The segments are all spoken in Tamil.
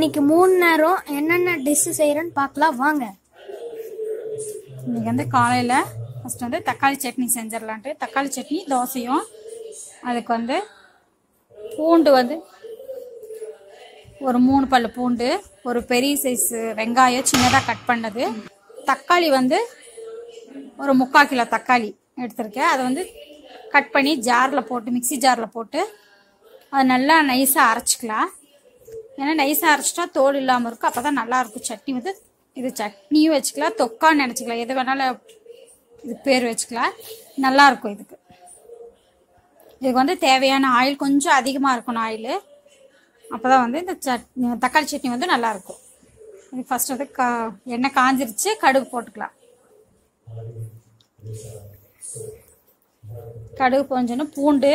இன்னைக்கு மூணு நேரம் என்னென்ன டிஷ் செய்யறேன்னு பார்க்கலாம் வாங்க இன்னைக்கு வந்து காலையில் ஃபஸ்ட் வந்து தக்காளி சட்னி செஞ்சிடலான்ட்டு தக்காளி சட்னி தோசையும் அதுக்கு வந்து பூண்டு வந்து ஒரு மூணு பல்லு பூண்டு ஒரு பெரிய சைஸ் வெங்காயம் சின்னதாக கட் பண்ணது தக்காளி வந்து ஒரு முக்கால் கிலோ தக்காளி எடுத்திருக்கேன் அதை வந்து கட் பண்ணி ஜாரில் போட்டு மிக்ஸி ஜாரில் போட்டு அதை நல்லா நைஸாக அரைச்சிக்கலாம் ஏன்னா நைஸாக அரைச்சிட்டா தோல் இல்லாமல் இருக்கும் அப்போ தான் நல்லாயிருக்கும் சட்னி வந்து இது சட்னியும் வச்சுக்கலாம் தொக்கான்னு நினச்சிக்கலாம் எது வேணாலும் இது பேர் வச்சுக்கலாம் நல்லாயிருக்கும் இதுக்கு இதுக்கு வந்து தேவையான ஆயில் கொஞ்சம் அதிகமாக இருக்கணும் ஆயில் அப்போ தான் வந்து இந்த சட் தக்காளி சட்னி வந்து நல்லாயிருக்கும் இது ஃபஸ்ட் வந்து கா எண்ணெய் காஞ்சிருச்சு கடுகு போட்டுக்கலாம் கடுகு பொஞ்சோன்னு பூண்டு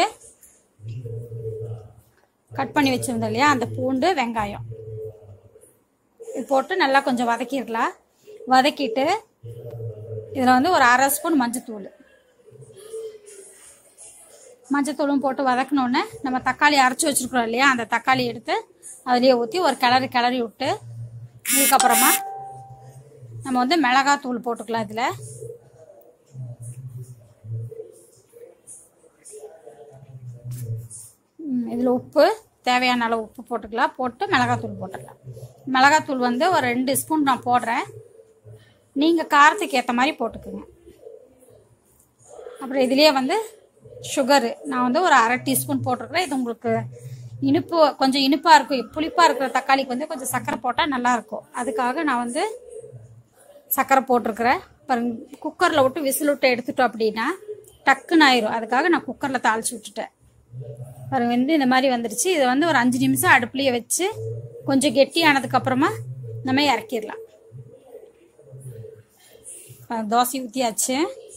கட் பண்ணி வச்சுருந்தோம் இல்லையா அந்த பூண்டு வெங்காயம் இது போட்டு நல்லா கொஞ்சம் வதக்கிடலாம் வதக்கிட்டு இதில் வந்து ஒரு அரை ஸ்பூன் மஞ்சத்தூள் மஞ்சத்தூளும் போட்டு வதக்கினோடனே நம்ம தக்காளி அரைச்சி வச்சுருக்குறோம் இல்லையா அந்த தக்காளி எடுத்து அதுலேயே ஊற்றி ஒரு கிளறி கிளறி விட்டு இதுக்கப்புறமா நம்ம வந்து மிளகாத்தூள் போட்டுக்கலாம் இதில் இதில் உப்பு தேவையான அளவு உப்பு போட்டுக்கலாம் போட்டு மிளகாத்தூள் போட்டுக்கலாம் மிளகாத்தூள் வந்து ஒரு ரெண்டு ஸ்பூன் நான் போடுறேன் நீங்கள் காரத்துக்கு ஏற்ற மாதிரி போட்டுக்குங்க அப்புறம் இதுலேயே வந்து சுகரு நான் வந்து ஒரு அரை டீஸ்பூன் போட்டிருக்கிறேன் இது உங்களுக்கு இனிப்பு கொஞ்சம் இனிப்பாக இருக்கும் புளிப்பாக இருக்கிற தக்காளிக்கு வந்து கொஞ்சம் சர்க்கரை போட்டால் நல்லாயிருக்கும் அதுக்காக நான் வந்து சர்க்கரை போட்டிருக்கிறேன் பாருங்க குக்கரில் விட்டு விசில் விட்டு எடுத்துட்டோம் அப்படின்னா டக்குன்னு ஆயிரும் அதுக்காக நான் குக்கரில் தாளிச்சு விட்டுட்டேன் பாருங்க வந்து இந்த மாதிரி வந்துடுச்சு இதை வந்து ஒரு அஞ்சு நிமிஷம் அடுப்புலேயே வச்சு கொஞ்சம் கெட்டியானதுக்கப்புறமா நம்ம இறக்கிடலாம் அஹ் தோசை ஊற்றியாச்சு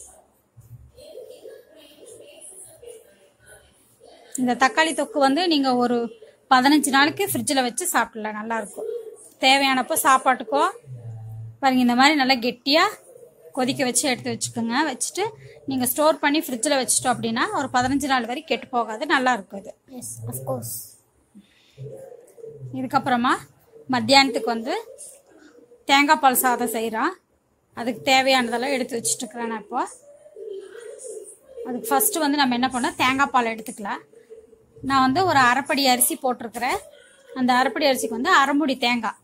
இந்த தக்காளி தொக்கு வந்து நீங்கள் ஒரு பதினஞ்சு நாளைக்கு ஃப்ரிட்ஜில் வச்சு சாப்பிடலாம் நல்லாயிருக்கும் தேவையானப்போ சாப்பாட்டுக்கோ பாருங்க இந்த மாதிரி நல்லா கெட்டியாக கொதிக்க வச்சு எடுத்து வச்சுக்கோங்க வச்சுட்டு நீங்கள் ஸ்டோர் பண்ணி ஃப்ரிட்ஜில் வச்சுட்டோம் அப்படின்னா ஒரு பதினஞ்சு நாள் வரைக்கும் கெட்டு போகாது நல்லா இருக்கும் இது எஸ் அஃப்கோர்ஸ் இதுக்கப்புறமா மத்தியானத்துக்கு வந்து தேங்காய் பால் சாதம் செய்கிறோம் அதுக்கு தேவையானதெல்லாம் எடுத்து வச்சுட்டுருக்குறேன் நான் இப்போ அதுக்கு ஃபஸ்ட்டு வந்து நம்ம என்ன பண்ணோம் தேங்காய் பால் எடுத்துக்கலாம் நான் வந்து ஒரு அரைப்படி அரிசி போட்டிருக்கிறேன் அந்த அரைப்படி அரிசிக்கு வந்து அரைமுடி தேங்காய்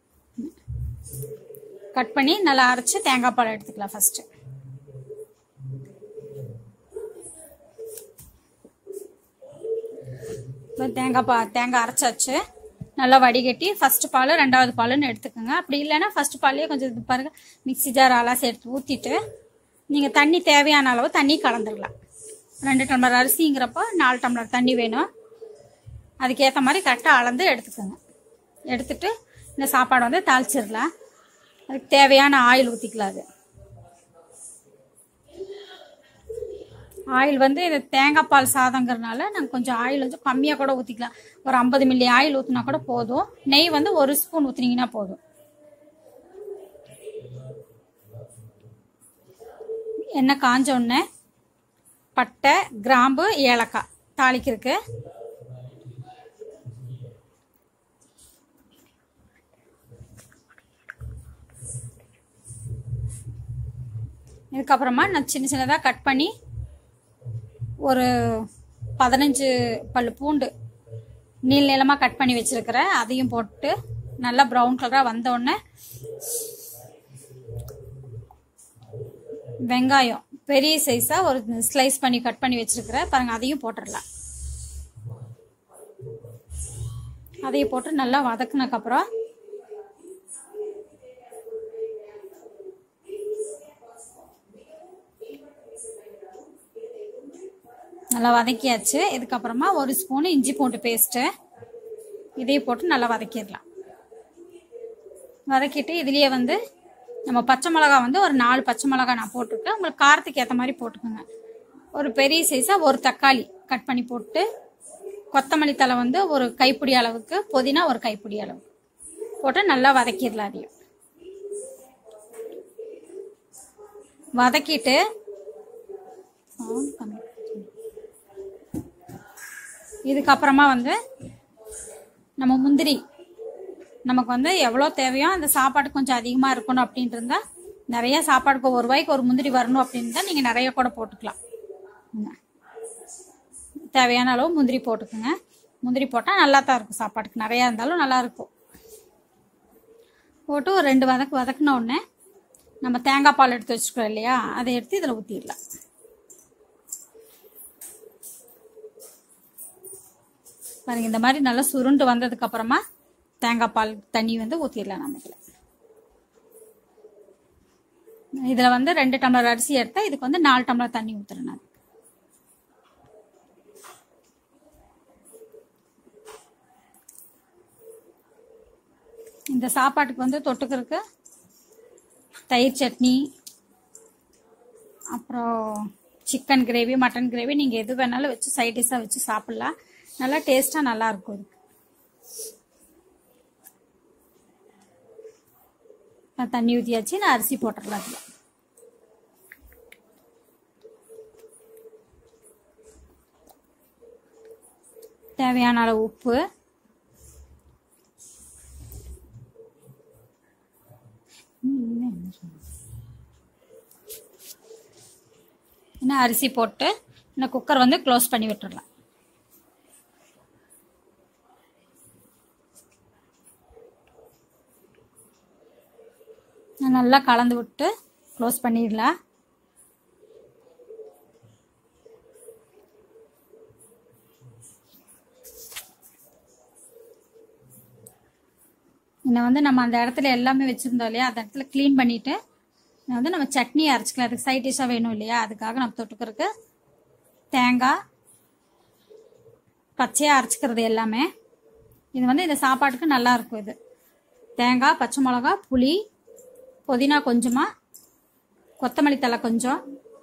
கட் பண்ணி நல்லா அரைச்சி தேங்காய் பால் எடுத்துக்கலாம் ஃபஸ்ட்டு இப்போ தேங்காய் பா தேங்காய் அரைச்சாச்சு நல்லா வடிகட்டி ஃபர்ஸ்ட் பால் ரெண்டாவது பாலுன்னு எடுத்துக்கோங்க அப்படி இல்லைன்னா ஃபர்ஸ்ட் பால்லையே கொஞ்சம் இது பாருங்க மிக்ஸி ஜார் அலாசி எடுத்து ஊற்றிட்டு நீங்கள் தண்ணி தேவையான அளவு தண்ணி கலந்துடலாம் ரெண்டு டம்ளர் அரிசிங்கிறப்போ நாலு டம்ளர் தண்ணி வேணும் அதுக்கேற்ற மாதிரி கரெக்டாக அளந்து எடுத்துக்கோங்க எடுத்துட்டு இந்த சாப்பாடு வந்து தாளிச்சிடலாம் அதுக்கு தேவையான ஆயில் ஊற்றிக்கலாம் அது ஆயில் வந்து இது தேங்காய் பால் சாதங்கிறதுனால நாங்கள் கொஞ்சம் ஆயில் வந்து கம்மியாக கூட ஊற்றிக்கலாம் ஒரு ஐம்பது மில்லி ஆயில் ஊற்றினா கூட போதும் நெய் வந்து ஒரு ஸ்பூன் ஊற்றினீங்கன்னா போதும் எண்ணெய் காஞ்ச உடனே பட்டை கிராம்பு ஏலக்காய் தாளிக்கிறதுக்கு இதுக்கப்புறமா நான் சின்ன சின்னதாக கட் பண்ணி ஒரு பதினஞ்சு பல்லு பூண்டு நீள் நீளமாக கட் பண்ணி வச்சுருக்கிறேன் அதையும் போட்டு நல்லா ப்ரௌன் கலராக வந்தோடனே வெங்காயம் பெரிய சைஸாக ஒரு ஸ்லைஸ் பண்ணி கட் பண்ணி வச்சுருக்கிறேன் பாருங்கள் அதையும் போட்டுடலாம் அதையும் போட்டு நல்லா வதக்குனதுக்கப்புறம் நல்லா வதக்கியாச்சு இதுக்கப்புறமா ஒரு ஸ்பூன் இஞ்சி பூண்டு பேஸ்ட்டு இதையும் போட்டு நல்லா வதக்கிடலாம் வதக்கிட்டு இதுலேயே வந்து நம்ம பச்சை மிளகா வந்து ஒரு நாலு பச்சை மிளகா நான் போட்டிருக்கேன் உங்களுக்கு காரத்துக்கு ஏற்ற மாதிரி போட்டுக்கோங்க ஒரு பெரிய சைஸாக ஒரு தக்காளி கட் பண்ணி போட்டு கொத்தமல்லி தலை வந்து ஒரு கைப்பிடி அளவுக்கு புதினா ஒரு கைப்பிடி அளவு போட்டு நல்லா வதக்கிடலாம் அதையும் வதக்கிட்டு sound கம்மி. இதுக்கப்புறமா வந்து நம்ம முந்திரி நமக்கு வந்து எவ்வளோ தேவையோ அந்த சாப்பாடு கொஞ்சம் அதிகமாக இருக்கணும் அப்படின்ட்டு இருந்தா நிறைய சாப்பாடுக்கு ஒரு ரூபாய்க்கு ஒரு முந்திரி வரணும் அப்படின்னு தான் நீங்கள் நிறைய கூட போட்டுக்கலாம் ம். தேவையான அளவு முந்திரி போட்டுக்கோங்க முந்திரி போட்டால் நல்லா தான் இருக்கும் சாப்பாட்டுக்கு நிறையா இருந்தாலும் நல்லா இருக்கும் போட்டு ஒரு ரெண்டு வதக்கு வதக்குன உடனே நம்ம தேங்காய் பால் எடுத்து வச்சுருக்கோம் இல்லையா அதை எடுத்து இதில் ஊற்றிடலாம் பாருங்க இந்த மாதிரி நல்லா சுருண்டு வந்ததுக்கு அப்புறமா தேங்காய் பால் தண்ணி வந்து ஊற்றிடலாம் நம்ம இதில் இதில் வந்து ரெண்டு டம்ளர் அரிசி எடுத்தால் இதுக்கு வந்து நாலு டம்ளர் தண்ணி ஊற்றுறேன் நான் இந்த சாப்பாட்டுக்கு வந்து தொட்டுக்கிறதுக்கு தயிர் சட்னி அப்புறம் சிக்கன் கிரேவி மட்டன் கிரேவி நீங்கள் எது வேணாலும் வச்சு சைட் டிஷ்ஷாக வச்சு சாப்பிட்லாம் நல்லா டேஸ்ட்டாக நல்லா இருக்கும் இதுக்கு நான் தண்ணி ஊற்றியாச்சு நான் அரிசி போட்டுடலாம் அதில் தேவையான அளவு உப்பு இன்னும் அரிசி போட்டு இன்னும் குக்கர் வந்து க்ளோஸ் பண்ணி விட்டுடலாம் நல்லா கலந்து விட்டு க்ளோஸ் பண்ணிடலாம் இன்னும் வந்து நம்ம அந்த இடத்துல எல்லாமே வச்சுருந்தோம் இல்லையா அந்த இடத்துல க்ளீன் பண்ணிவிட்டு இன்னும் வந்து நம்ம சட்னி அரைச்சிக்கலாம் அதுக்கு சைட் டிஷ்ஷாக வேணும் இல்லையா அதுக்காக நம்ம தொட்டுக்கிறதுக்கு தேங்காய் பச்சையாக அரைச்சிக்கிறது எல்லாமே இது வந்து இந்த சாப்பாட்டுக்கு நல்லா இருக்கும் இது தேங்காய் பச்சை மிளகா புளி புதினா கொஞ்சமாக கொத்தமல்லி தழை கொஞ்சம்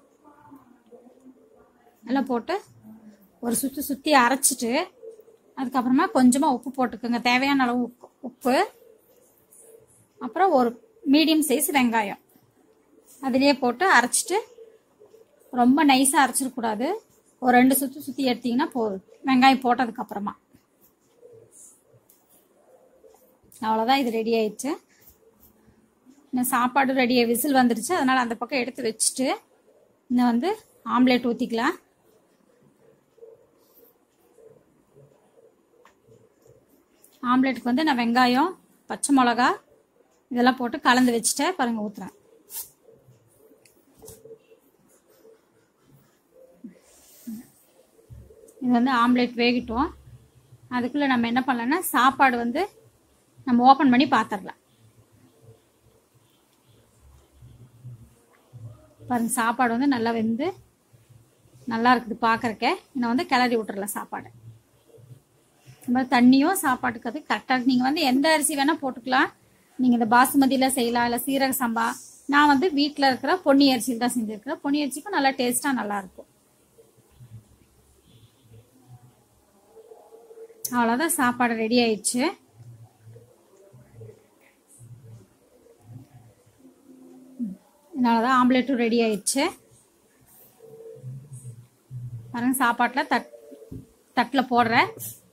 எல்லாம் போட்டு ஒரு சுற்றி சுற்றி அரைச்சிட்டு அதுக்கப்புறமா கொஞ்சமாக உப்பு போட்டுக்கோங்க தேவையான அளவு உப்பு உப்பு அப்புறம் ஒரு மீடியம் சைஸ் வெங்காயம் அதிலேயே போட்டு அரைச்சிட்டு ரொம்ப நைஸாக அரைச்சிடக்கூடாது ஒரு ரெண்டு சுற்றி சுற்றி எடுத்தீங்கன்னா போதும் வெங்காயம் போட்டதுக்கப்புறமா அவ்வளோதான் இது ரெடி ஆயிடுச்சு இன்னும் சாப்பாடு ரெடியாக விசில் வந்துடுச்சு அதனால் அந்த பக்கம் எடுத்து வச்சுட்டு இன்னும் வந்து ஆம்லேட் ஊற்றிக்கலாம் ஆம்லேட்டுக்கு வந்து நான் வெங்காயம் பச்சை மிளகா இதெல்லாம் போட்டு கலந்து வச்சுட்டேன் பாருங்க ஊற்றுறேன் இது வந்து ஆம்லேட் வேகட்டும் அதுக்குள்ளே நம்ம என்ன பண்ணலாம்னா சாப்பாடு வந்து நம்ம ஓப்பன் பண்ணி பார்த்துடலாம் பாருங்க சாப்பாடு வந்து நல்லா வெந்து நல்லா இருக்குது பார்க்கறக்க இன்னும் வந்து கிளறி விட்டுறலாம் சாப்பாடு இந்த மாதிரி தண்ணியும் சாப்பாட்டுக்கு அது கரெக்டாக நீங்கள் வந்து எந்த அரிசி வேணால் போட்டுக்கலாம் நீங்கள் இந்த பாசுமதியில் செய்யலாம் இல்லை சீரக சம்பா நான் வந்து வீட்டில் இருக்கிற பொன்னி அரிசியில் தான் செஞ்சுருக்கிறேன் பொன்னி அரிசிக்கும் நல்லா டேஸ்ட்டாக நல்லாயிருக்கும் அவ்வளோதான் சாப்பாடு ரெடி ஆயிடுச்சு இதனாலதான் ஆம்லேட்டும் ரெடி ஆயிடுச்சு பாருங்க சாப்பாட்டில் தட் தட்டில் போடுறேன்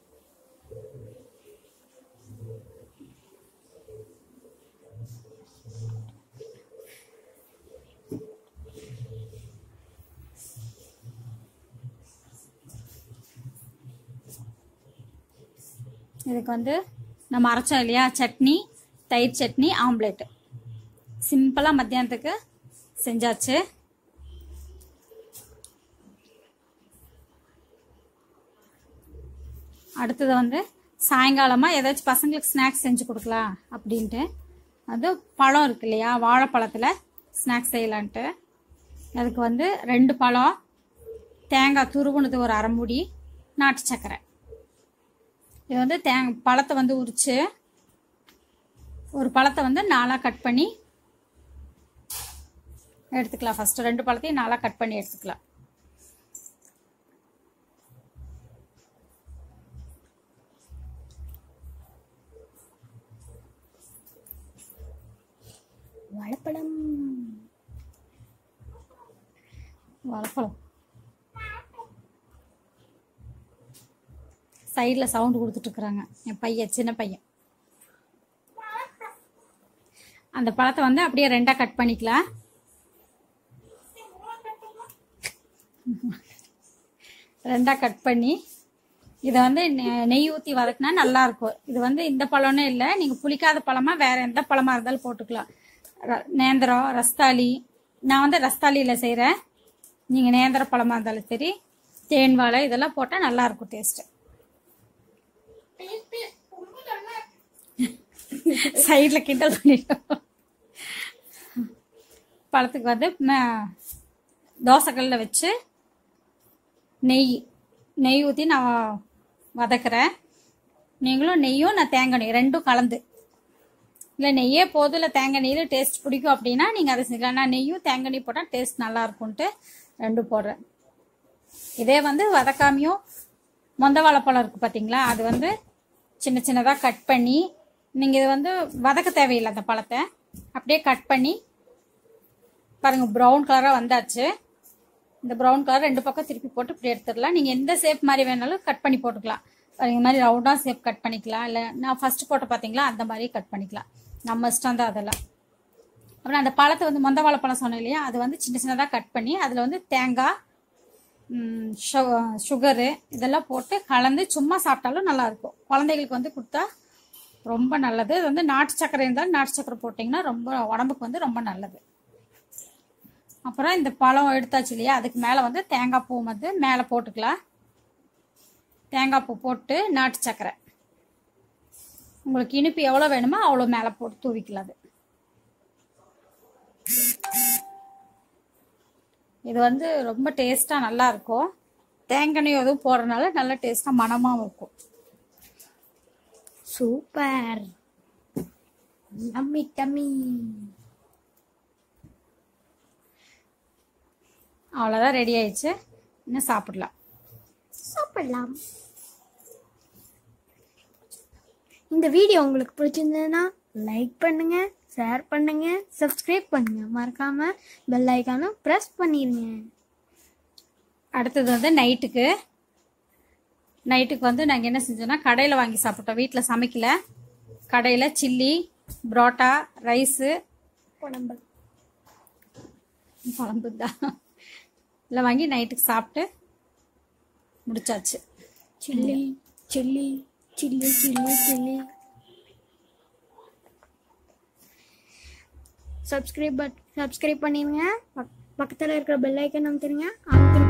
இதுக்கு வந்து நம்ம அரைச்சோம் இல்லையா சட்னி தயிர் சட்னி ஆம்லேட்டு சிம்பிளாக மத்தியானத்துக்கு செஞ்சாச்சு அடுத்தது வந்து சாயங்காலமாக ஏதாச்சும் பசங்களுக்கு ஸ்நாக்ஸ் செஞ்சு கொடுக்கலாம் அப்படின்ட்டு அது பழம் இருக்கு இல்லையா வாழைப்பழத்தில் ஸ்நாக்ஸ் செய்யலான்ட்டு அதுக்கு வந்து ரெண்டு பழம் தேங்காய் துருவுனது ஒரு அரை மூடி நாட்டு சர்க்கரை இது வந்து தேங் பழத்தை வந்து உரித்து ஒரு பழத்தை வந்து நாலாக கட் பண்ணி எடுத்துக்கலாம் ஃபஸ்ட்டு ரெண்டு பழத்தையும் நாலாக கட் பண்ணி எடுத்துக்கலாம் வாழைப்பழம் வாழைப்பழம் சைடில் சவுண்டு கொடுத்துட்ருக்குறாங்க என் பையன் சின்ன பையன் அந்த பழத்தை வந்து அப்படியே ரெண்டாக கட் பண்ணிக்கலாம் ரெண்டாக கட் பண்ணி இதை வந்து நெ- நெய் ஊற்றி வதக்குனா நல்லா இருக்கும் இது வந்து இந்த பழம்னு இல்லை நீங்கள் புளிக்காத பழமா வேற எந்த பழமா இருந்தாலும் போட்டுக்கலாம் ர- நேந்திரம் ரஸ்தாளி நான் வந்து ரஸ்தாளியில் செய்கிறேன் நீங்கள் நேந்திர பழமா இருந்தாலும் சரி தேன் வாழை இதெல்லாம் போட்டால் நல்லா இருக்கும் டேஸ்ட்டு சைடில் கிண்டல் பண்ணிட்டோம் பழத்துக்கு வந்து ம- தோசைக்கல்லில் வச்சு நெய் நெய் ஊற்றி நான் வதக்குறேன் நீங்களும் நெய்யும் நான் தேங்காய் நெய் ரெண்டும் கலந்து இல்லை நெய்யே போதும் இல்லை தேங்காய் நெய்யில் டேஸ்ட் பிடிக்கும் அப்படின்னா நீங்கள் அதை செஞ்சுக்கலாம் நான் நெய்யும் தேங்காய் நெய் போட்டால் டேஸ்ட் நல்லா இருக்கும்ன்ட்டு ரெண்டும் போடுறேன் இதே வந்து வதக்காமையும் மொந்த வாழைப்பழம் இருக்குது பார்த்தீங்களா அது வந்து சின்ன சின்னதாக கட் பண்ணி நீங்கள் இது வந்து வதக்க தேவையில்லை அந்த பழத்தை அப்படியே கட் பண்ணி பாருங்க ப்ரௌன் கலராக வந்தாச்சு இந்த ப்ரௌன் கலர் ரெண்டு பக்கம் திருப்பி போட்டு இப்படி எடுத்துடலாம் நீங்கள் எந்த ஷேப் மாதிரி வேணாலும் கட் பண்ணி போட்டுக்கலாம் பாருங்க, இந்த மாதிரி ரவுண்டாக ஷேப் கட் பண்ணிக்கலாம் இல்லை நான் ஃபர்ஸ்ட் போட்ட பார்த்தீங்களா அந்த மாதிரி கட் பண்ணிக்கலாம் நம்ம இஷ்டம் தான் அதெல்லாம் அப்புறம் அந்த பழத்தை வந்து மொந்த வாழைப்பழம் சொன்னேன் இல்லையா அது வந்து சின்ன சின்னதாக கட் பண்ணி அதில் வந்து தேங்காய் ம், சு- சுகரு இதெல்லாம் போட்டு கலந்து சும்மா சாப்பிட்டாலும் நல்லா இருக்கும் குழந்தைகளுக்கு வந்து கொடுத்தா ரொம்ப நல்லது இது வந்து நாட்டு சக்கரை இருந்தாலும் நாட்டு சக்கரை போட்டிங்கன்னா ரொம்ப உடம்புக்கு வந்து ரொம்ப நல்லது அப்புறம் இந்த பழம் எடுத்தாச்சு இல்லையா அதுக்கு மேலே வந்து தேங்காய் பூ வந்து மேலே போட்டுக்கலாம் தேங்காய் பூ போட்டு நாட்டு சக்கரை உங்களுக்கு இனிப்பு எவ்வளோ வேணுமோ அவ்வளோ மேலே போட்டு தூவிக்கலாம் அது இது வந்து ரொம்ப டேஸ்ட்டாக நல்லா இருக்கும் தேங்காய் எண்ணெய் எதுவும் போடுறதுனால நல்ல டேஸ்ட்டாக மணமாகவும் இருக்கும் சூப்பர் டம்மி டம்மி அவ்வளோதான் ரெடி ஆயிடுச்சு இன்னும் சாப்பிடலாம் சாப்பிடலாம் இந்த வீடியோ உங்களுக்கு பிடிச்சிருந்ததுன்னா லைக் பண்ணுங்க ஷேர் பண்ணுங்க சப்ஸ்கிரைப் பண்ணுங்க மறக்காம பெல் ஐக்கானும் ப்ரெஸ் பண்ணிடுங்க அடுத்தது வந்து நைட்டுக்கு நைட்டுக்கு வந்து நாங்கள் என்ன செஞ்சோம்னா கடையில் வாங்கி சாப்பிட்டோம் வீட்டில் சமைக்கல கடையில் சில்லி புரோட்டா ரைஸு உடம்பு குழம்பு தான் எல்லாம் வாங்கி நைட்டுக்கு சாப்பிட்டு முடிச்சாச்சு சில்லி சில்லி சில்லி சில்லி சில்லி சப்ஸ்கிரைப் பட் சப்ஸ்கிரைப் பண்ணிடுங்க பக் பக்கத்தில் இருக்கிற பெல் ஐக்கன் அமைத்துருங்க அமைத்து